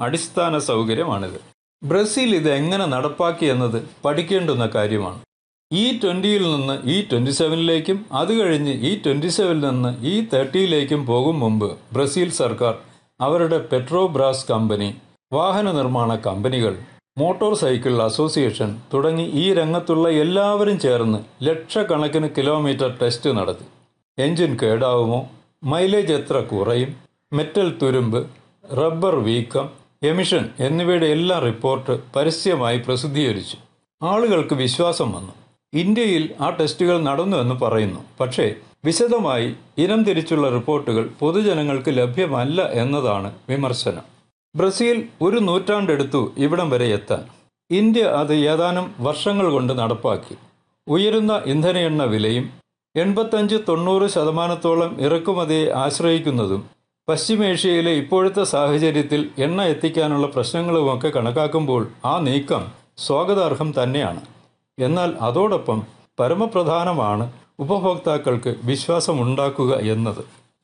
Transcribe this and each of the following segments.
അടിസ്ഥാന സൗകര്യമാണിത് ബ്രസീൽ ഇത് എങ്ങനെ നടപ്പാക്കി എന്നത് പഠിക്കേണ്ടുന്ന കാര്യമാണ് ഇ ട്വന്റിയിൽ നിന്ന് ഇ ട്വന്റി സെവനിലേക്കും അത് കഴിഞ്ഞ് ഇ ട്വന്റി സെവനിൽ നിന്ന് ഇ തേർട്ടിയിലേക്കും പോകും മുമ്പ് ബ്രസീൽ സർക്കാർ അവരുടെ പെട്രോബ്രാസ് കമ്പനി വാഹന നിർമ്മാണ കമ്പനികൾ മോട്ടോർ സൈക്കിൾ അസോസിയേഷൻ തുടങ്ങി ഈ രംഗത്തുള്ള എല്ലാവരും ചേർന്ന് ലക്ഷക്കണക്കിന് കിലോമീറ്റർ ടെസ്റ്റ് നടത്തി എഞ്ചിൻ കേടാവുമോ മൈലേജ് എത്ര കുറയും മെറ്റൽ തുരുമ്പ് റബ്ബർ വീക്കം എമിഷൻ എന്നിവയുടെ എല്ലാ റിപ്പോർട്ട് പരസ്യമായി പ്രസിദ്ധീകരിച്ചു ആളുകൾക്ക് വിശ്വാസം വന്നു ഇന്ത്യയിൽ ആ ടെസ്റ്റുകൾ നടന്നു എന്ന് പറയുന്നു പക്ഷേ വിശദമായി ഇനം തിരിച്ചുള്ള റിപ്പോർട്ടുകൾ പൊതുജനങ്ങൾക്ക് ലഭ്യമല്ല എന്നതാണ് വിമർശനം ബ്രസീൽ ഒരു നൂറ്റാണ്ടെടുത്തു ഇവിടം വരെ എത്താൻ ഇന്ത്യ അത് ഏതാനും വർഷങ്ങൾ കൊണ്ട് നടപ്പാക്കി ഉയരുന്ന ഇന്ധന എണ്ണ വിലയും എൺപത്തഞ്ച് തൊണ്ണൂറ് ശതമാനത്തോളം ഇറക്കുമതിയെ ആശ്രയിക്കുന്നതും പശ്ചിമേഷ്യയിലെ ഇപ്പോഴത്തെ സാഹചര്യത്തിൽ എണ്ണ എത്തിക്കാനുള്ള പ്രശ്നങ്ങളുമൊക്കെ കണക്കാക്കുമ്പോൾ ആ നീക്കം സ്വാഗതാർഹം തന്നെയാണ് എന്നാൽ അതോടൊപ്പം പരമപ്രധാനമാണ് ഉപഭോക്താക്കൾക്ക് വിശ്വാസമുണ്ടാക്കുക എന്നത്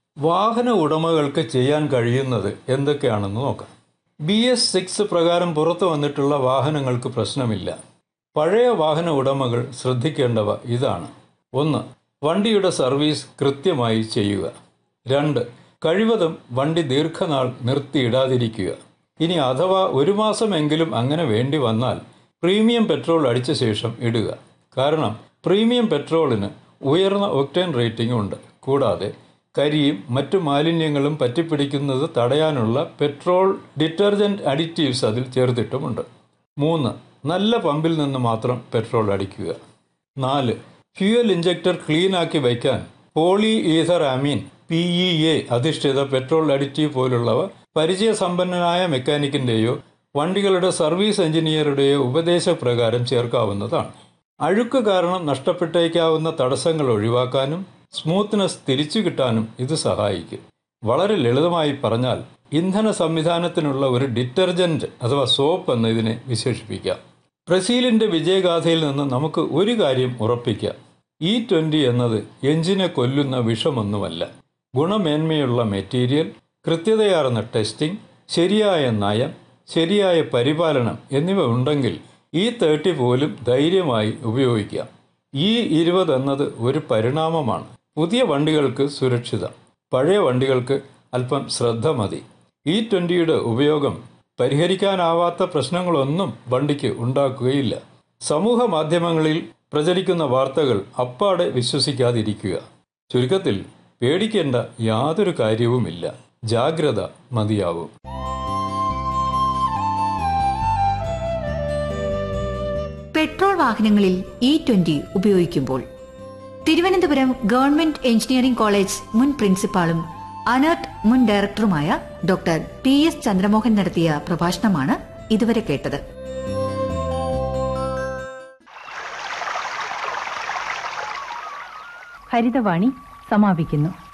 വാഹന ഉടമകൾക്ക് ചെയ്യാൻ കഴിയുന്നത് എന്തൊക്കെയാണെന്ന് നോക്കാം ബി എസ് സിക്സ് പ്രകാരം പുറത്തു വന്നിട്ടുള്ള വാഹനങ്ങൾക്ക് പ്രശ്നമില്ല പഴയ വാഹന ഉടമകൾ ശ്രദ്ധിക്കേണ്ടവ ഇതാണ് ഒന്ന് വണ്ടിയുടെ സർവീസ് കൃത്യമായി ചെയ്യുക രണ്ട് കഴിവതും വണ്ടി ദീർഘനാൾ നിർത്തിയിടാതിരിക്കുക ഇനി അഥവാ ഒരു മാസമെങ്കിലും അങ്ങനെ വേണ്ടി വന്നാൽ പ്രീമിയം പെട്രോൾ അടിച്ച ശേഷം ഇടുക കാരണം പ്രീമിയം പെട്രോളിന് ഉയർന്ന ഒക്ടേൻ റേറ്റിംഗ് ഉണ്ട് കൂടാതെ കരിയും മറ്റു മാലിന്യങ്ങളും പറ്റിപ്പിടിക്കുന്നത് തടയാനുള്ള പെട്രോൾ ഡിറ്റർജന്റ് അഡിറ്റീവ്സ് അതിൽ ചേർത്തിട്ടുമുണ്ട് മൂന്ന് നല്ല പമ്പിൽ നിന്ന് മാത്രം പെട്രോൾ അടിക്കുക നാല് ഫ്യൂവൽ ഇഞ്ചക്ടർ ക്ലീൻ ആക്കി വയ്ക്കാൻ poly ether amine P E A അധിഷ്ഠിത പെട്രോൾ അഡിറ്റീവ് പോലുള്ളവ പരിചയസമ്പന്നനായ മെക്കാനിക്കിന്റെയോ വണ്ടികളുടെ സർവീസ് എഞ്ചിനീയറുടെയോ ഉപദേശപ്രകാരം ചേർക്കാവുന്നതാണ് അഴുക്ക് കാരണം നഷ്ടപ്പെട്ടേക്കാവുന്ന തടസ്സങ്ങൾ ഒഴിവാക്കാനും സ്മൂത്ത്നെസ് തിരിച്ചു കിട്ടാനും ഇത് സഹായിക്കും വളരെ ലളിതമായി പറഞ്ഞാൽ ഇന്ധന സംവിധാനത്തിനുള്ള ഒരു ഡിറ്റർജന്റ് അഥവാ സോപ്പ് എന്ന് ഇതിനെ വിശേഷിപ്പിക്കാം ബ്രസീലിന്റെ വിജയഗാഥയിൽ നിന്ന് നമുക്ക് ഒരു കാര്യം ഉറപ്പിക്കാം ഇ ട്വന്റി എന്നത് എഞ്ചിനെ കൊല്ലുന്ന വിഷമൊന്നുമല്ല ഗുണമേന്മയുള്ള മെറ്റീരിയൽ കൃത്യതയാർന്ന ടെസ്റ്റിംഗ് ശരിയായ നയം ശരിയായ പരിപാലനം എന്നിവ ഉണ്ടെങ്കിൽ ഈ തേർട്ടി പോലും ധൈര്യമായി ഉപയോഗിക്കാം ഈ ഇരുപത് എന്നത് ഒരു പരിണാമമാണ് പുതിയ വണ്ടികൾക്ക് സുരക്ഷിതം പഴയ വണ്ടികൾക്ക് അല്പം ശ്രദ്ധ മതി ഇ ട്വന്റിയുടെ ഉപയോഗം പരിഹരിക്കാനാവാത്ത പ്രശ്നങ്ങളൊന്നും വണ്ടിക്ക് ഉണ്ടാക്കുകയില്ല സമൂഹ മാധ്യമങ്ങളിൽ പ്രചരിക്കുന്ന വാർത്തകൾ അപ്പാടെ വിശ്വസിക്കാതിരിക്കുക ചുരുക്കത്തിൽ പേടിക്കേണ്ട യാതൊരു കാര്യവുമില്ല ജാഗ്രത മതിയാവും പെട്രോൾ വാഹനങ്ങളിൽ ഇ ട്വന്റി ഉപയോഗിക്കുമ്പോൾ തിരുവനന്തപുരം ഗവൺമെന്റ് എഞ്ചിനീയറിംഗ് കോളേജ് മുൻ പ്രിൻസിപ്പാളും അനർട്ട് മുൻ ഡയറക്ടറുമായ ഡോക്ടർ പി എസ് ചന്ദ്രമോഹൻ നടത്തിയ പ്രഭാഷണമാണ് ഇതുവരെ കേട്ടത് ഹരിതവാണി സമാപിക്കുന്നു